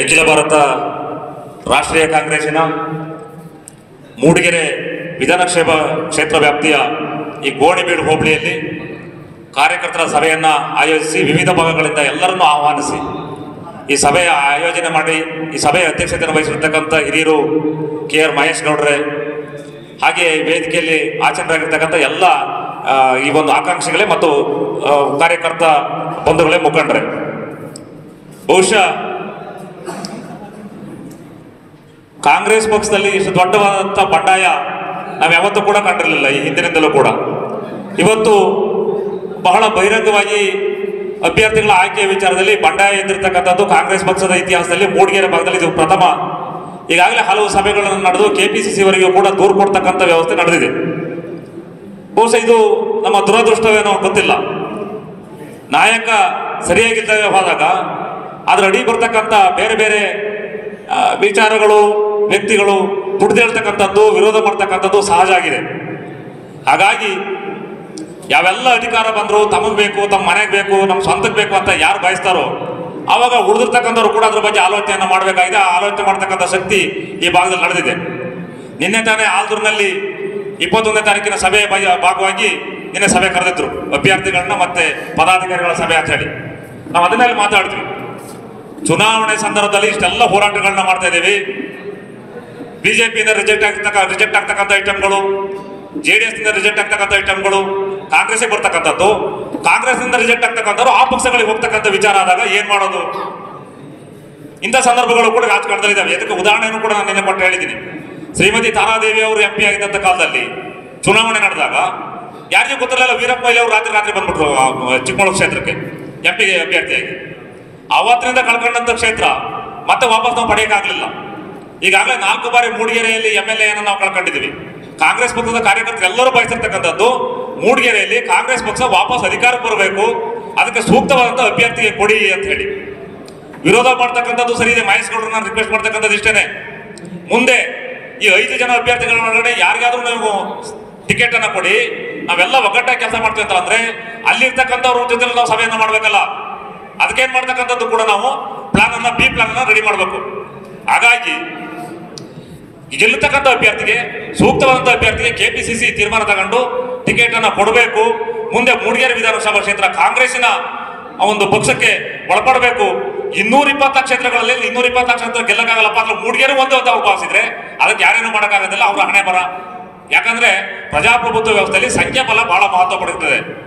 ಅಖಿಲ ಭಾರತ ರಾಷ್ಟ್ರೀಯ ಕಾಂಗ್ರೆಸ್ಸಿನ ಮೂಡಿಗೆರೆ ವಿಧಾನಕ್ಷೇತ್ರ ಕ್ಷೇತ್ರ ವ್ಯಾಪ್ತಿಯ ಈ ಗೋಣಿಬೀಡು ಹೋಬಳಿಯಲ್ಲಿ ಕಾರ್ಯಕರ್ತರ ಸಭೆಯನ್ನು ಆಯೋಜಿಸಿ ವಿವಿಧ ಭಾಗಗಳಿಂದ ಎಲ್ಲರನ್ನೂ ಆಹ್ವಾನಿಸಿ ಈ ಸಭೆಯ ಆಯೋಜನೆ ಮಾಡಿ ಈ ಸಭೆಯ ಅಧ್ಯಕ್ಷತೆಯನ್ನು ವಹಿಸಿರ್ತಕ್ಕಂಥ ಹಿರಿಯರು ಕೆ ಆರ್ ಮಹೇಶ್ ಗೌಡ್ರೆ ಹಾಗೆ ವೇದಿಕೆಯಲ್ಲಿ ಆಚರಣೆಯಾಗಿರ್ತಕ್ಕಂಥ ಎಲ್ಲ ಆ, ಈ ಒಂದು ಆಕಾಂಕ್ಷಿಗಳೇ ಮತ್ತು ಆ, ಕಾರ್ಯಕರ್ತ ಬಂಧುಗಳೇ ಮುಖಂಡರೇ ಬಹುಶಃ ಕಾಂಗ್ರೆಸ್ ಪಕ್ಷದಲ್ಲಿ ಇಷ್ಟು ದೊಡ್ಡವಾದಂಥ ಬಂಡಾಯ ನಾವು ಯಾವತ್ತೂ ಕೂಡ ಕಂಡಿರಲಿಲ್ಲ ಈ ಹಿಂದಿನಿಂದಲೂ ಕೂಡ ಇವತ್ತು ಬಹಳ ಬಹಿರಂಗವಾಗಿ ಅಭ್ಯರ್ಥಿಗಳ ಆಯ್ಕೆಯ ವಿಚಾರದಲ್ಲಿ ಬಂಡಾಯ ಎದ್ದಿರ್ತಕ್ಕಂಥದ್ದು ಕಾಂಗ್ರೆಸ್ ಪಕ್ಷದ ಇತಿಹಾಸದಲ್ಲಿ ಮೂಡಿಗೆರೆ ಭಾಗದಲ್ಲಿ ಇದು ಪ್ರಥಮ ಈಗಾಗಲೇ ಹಲವು ಸಭೆಗಳನ್ನು ನಡೆದು ಕೆಪಿಸಿಸಿ ವರೆಗೂ ಕೂಡ ದೂರು ಕೊಡ್ತಕ್ಕಂಥ ವ್ಯವಸ್ಥೆ ನಡೆದಿದೆ ಬಹುಶಃ ಇದು ನಮ್ಮ ದುರದೃಷ್ಟವೇನೋ ಗೊತ್ತಿಲ್ಲ ನಾಯಕ ಸರಿಯಾಗಿಲ್ಲದೆ ಹೋದಾಗ ಅದ್ರ ಅಡಿ ಬರ್ತಕ್ಕಂಥ ಬೇರೆ ಬೇರೆ ಆ, ವಿಚಾರಗಳು ವ್ಯಕ್ತಿಗಳು ದುಡ್ದೇಳ್ತಕ್ಕಂಥದ್ದು ವಿರೋಧ ಮಾಡ್ತಕ್ಕಂಥದ್ದು ಸಹಜ ಆಗಿದೆ ಹಾಗಾಗಿ ಯಾವೆಲ್ಲ ಅಧಿಕಾರ ಬಂದರೂ ತಮಗೆ ಬೇಕು ತಮ್ಮ ಮನೆಗೆ ಬೇಕು ನಮ್ಮ ಸ್ವಂತಕ್ಕೆ ಬೇಕು ಅಂತ ಯಾರು ಬಯಸ್ತಾರೋ ಆವಾಗ ಉಳಿದಿರ್ತಕ್ಕಂಥವ್ರು ಕೂಡ ಅದ್ರ ಬಗ್ಗೆ ಆಲೋಚನೆಯನ್ನು ಮಾಡಬೇಕಾಗಿದೆ ಆ ಆಲೋಚನೆ ಮಾಡ್ತಕ್ಕಂಥ ಶಕ್ತಿ ಈ ಭಾಗದಲ್ಲಿ ನಡೆದಿದೆ ನಿನ್ನೆ ತಾನೇ ಆಲ್ದೂರಿನಲ್ಲಿ ಇಪ್ಪತ್ತೊಂದನೇ ತಾರೀಕಿನ ಸಭೆ ಬಯ- ಭಾಗವಾಗಿ ನಿನ್ನೆ ಸಭೆ ಕರೆದಿದ್ರು ಅಭ್ಯರ್ಥಿಗಳನ್ನ ಮತ್ತೆ ಪದಾಧಿಕಾರಿಗಳ ಸಭೆ ಅಂತ ಹೇಳಿ ನಾವು ಅದನ್ನಲ್ಲಿ ಮಾತಾಡ್ತೀವಿ ಚುನಾವಣೆ ಸಂದರ್ಭದಲ್ಲಿ ಇಷ್ಟೆಲ್ಲ ಹೋರಾಟಗಳನ್ನ ಮಾಡ್ತಾ ಇದ್ದೀವಿ ಬಿಜೆಪಿಯಿಂದ ರಿಜೆಕ್ಟ್ ಆಗ್ತಕ್ಕ ರಿಜೆಕ್ಟ್ ಆಗ್ತಕ್ಕಂಥ ಐಟಮ್ಗಳು ಜೆ ಡಿ ಎಸ್ನಿಂದ ರಿಜೆಕ್ಟ್ ಆಗ್ತಕ್ಕಂಥ ಐಟಮ್ಗಳು ಕಾಂಗ್ರೆಸ್ಗೆ ಬರ್ತಕ್ಕಂಥದ್ದು ಕಾಂಗ್ರೆಸ್ನಿಂದ ರಿಜೆಕ್ಟ್ ಆಗ್ತಕ್ಕಂಥವ್ರು ಆ ಪಕ್ಷಗಳಿಗೆ ಹೋಗ್ತಕ್ಕಂಥ ವಿಚಾರ ಆದಾಗ ಏನ್ ಮಾಡೋದು ಇಂಥ ಸಂದರ್ಭಗಳು ಕೂಡ ರಾಜಕಾರಣದಲ್ಲಿ ಇದಾವೆ ಇದಕ್ಕೆ ಉದಾಹರಣೆಯನ್ನು ಕೂಡ ನಾನು ನಿನ್ನೆ ಕೊಟ್ಟು ಹೇಳಿದ್ದೀನಿ ಶ್ರೀಮತಿ ತಾರಾದೇವಿ ಅವರು ಎಂ ಪಿ ಆಗಿದ್ದಂಥ ಕಾಲದಲ್ಲಿ ಚುನಾವಣೆ ನಡೆದಾಗ ಯಾರಿಗೂ ಗೊತ್ತಿರಲಿಲ್ಲ ವೀರಪ್ಪ ಮೊಯ್ಲಿ ಅವರು ರಾತ್ರಿ ರಾತ್ರಿ ಬಂದ್ಬಿಟ್ರು ಆ, ಚಿಕ್ಕಮಗಳೂರು ಕ್ಷೇತ್ರಕ್ಕೆ ಎಂ ಪಿಗೆ ಅಭ್ಯರ್ಥಿಯಾಗಿ ಅವತ್ತಿನಿಂದ ಕಳ್ಕೊಂಡಂಥ ಕ್ಷೇತ್ರ ಮತ್ತೆ ವಾಪಸ್ ನಾವು ಪಡೆಯೋಕ್ಕಾಗಲಿಲ್ಲ ಈಗಾಗಲೇ ನಾಲ್ಕು ಬಾರಿ ಮೂಡಿಗೆರೆಯಲ್ಲಿ ಎಂ ಎಲ್ ಎಯನ್ನು ನಾವು ಕಳ್ಕೊಂಡಿದ್ದೀವಿ ಕಾಂಗ್ರೆಸ್ ಪಕ್ಷದ ಕಾರ್ಯಕರ್ತರು ಎಲ್ಲರೂ ಬಯಸಿರ್ತಕ್ಕಂಥದ್ದು ಮೂಡಿಗೆರೆಯಲ್ಲಿ ಕಾಂಗ್ರೆಸ್ ಪಕ್ಷ ವಾಪಸ್ ಅಧಿಕಾರಕ್ಕೆ ಬರಬೇಕು ಅದಕ್ಕೆ ಸೂಕ್ತವಾದಂಥ ಅಭ್ಯರ್ಥಿಗೆ ಕೊಡಿ ಅಂತ ಹೇಳಿ ವಿರೋಧ ಮಾಡ್ತಕ್ಕಂಥದ್ದು ಸರಿ ಇದೆ ಮಹೇಶ್ ಗೌಡ್ರು ನಾನು ರಿಕ್ವೆಸ್ಟ್ ಮಾಡ್ತಕ್ಕಂಥದ್ದು ಇಷ್ಟೇನೆ ಮುಂದೆ ಈ ಐದು ಜನ ಅಭ್ಯರ್ಥಿಗಳ ಒಳಗಡೆ ಯಾರಿಗಾದ್ರೂ ನೀವು ಟಿಕೆಟ್ ಅನ್ನ ಕೊಡಿ ನಾವೆಲ್ಲ ಒಗ್ಗಟ್ಟಾಗಿ ಕೆಲಸ ಮಾಡ್ತೀವಿ ಅಂತ ಅಂದ್ರೆ ಅಲ್ಲಿರ್ತಕ್ಕಂಥವ್ರ ಜೊತೆ ನಾವು ಸಭೆಯನ್ನ ಮಾಡ್ಬೇಕಲ್ಲ ಅದಕ್ಕೇನ್ ಮಾಡ್ತಕ್ಕಂಥದ್ದು ಕೂಡ ನಾವು ಪ್ಲಾನ್ ಅನ್ನ ಬಿ ಪ್ಲಾನ್ ಅನ್ನ ರೆಡಿ ಮಾಡಬೇಕು ಹಾಗಾಗಿ ಗೆಲ್ಲತಕ್ಕಂಥ ಅಭ್ಯರ್ಥಿಗೆ ಸೂಕ್ತವಾದಂಥ ಅಭ್ಯರ್ಥಿಗೆ ಕೆಪಿಸಿಸಿ ತೀರ್ಮಾನ ತಗೊಂಡು ಟಿಕೆಟ್ ಅನ್ನ ಕೊಡಬೇಕು ಮುಂದೆ ಮೂಡಿಗೆರೆ ವಿಧಾನಸಭಾ ಕ್ಷೇತ್ರ ಕಾಂಗ್ರೆಸ್ಸಿನ ಆ ಒಂದು ಪಕ್ಷಕ್ಕೆ ಒಳಪಡಬೇಕು ಇನ್ನೂರ ಇಪ್ಪತ್ನಾಲ್ಕು ಕ್ಷೇತ್ರಗಳಲ್ಲಿ ಇನ್ನೂರ ಇಪ್ಪತ್ನಾಲ್ಕು ಕ್ಷೇತ್ರ ಗೆಲ್ಲಕ್ಕಾಗಲ್ಲಪ್ಪ ಅಂದ್ರೆ ಮೂಡಿಗೆರೆ ಒಂದು ಅಂತ ಅವ್ರು ಭಾವಿಸಿದ್ರೆ ಅದಕ್ಕೆ ಯಾರೇನು ಮಾಡೋಕ್ಕಾಗೋದಿಲ್ಲ ಅವ್ರ ಹಣೆ ಬರ ಯಾಕಂದ್ರೆ ಪ್ರಜಾಪ್ರಭುತ್ವ ವ್ಯವಸ್ಥೆಯಲ್ಲಿ ಸಂಖ್ಯಾಬಲ ಬಹಳ ಮಹತ್ವ ಪಡೆಯುತ್ತದೆ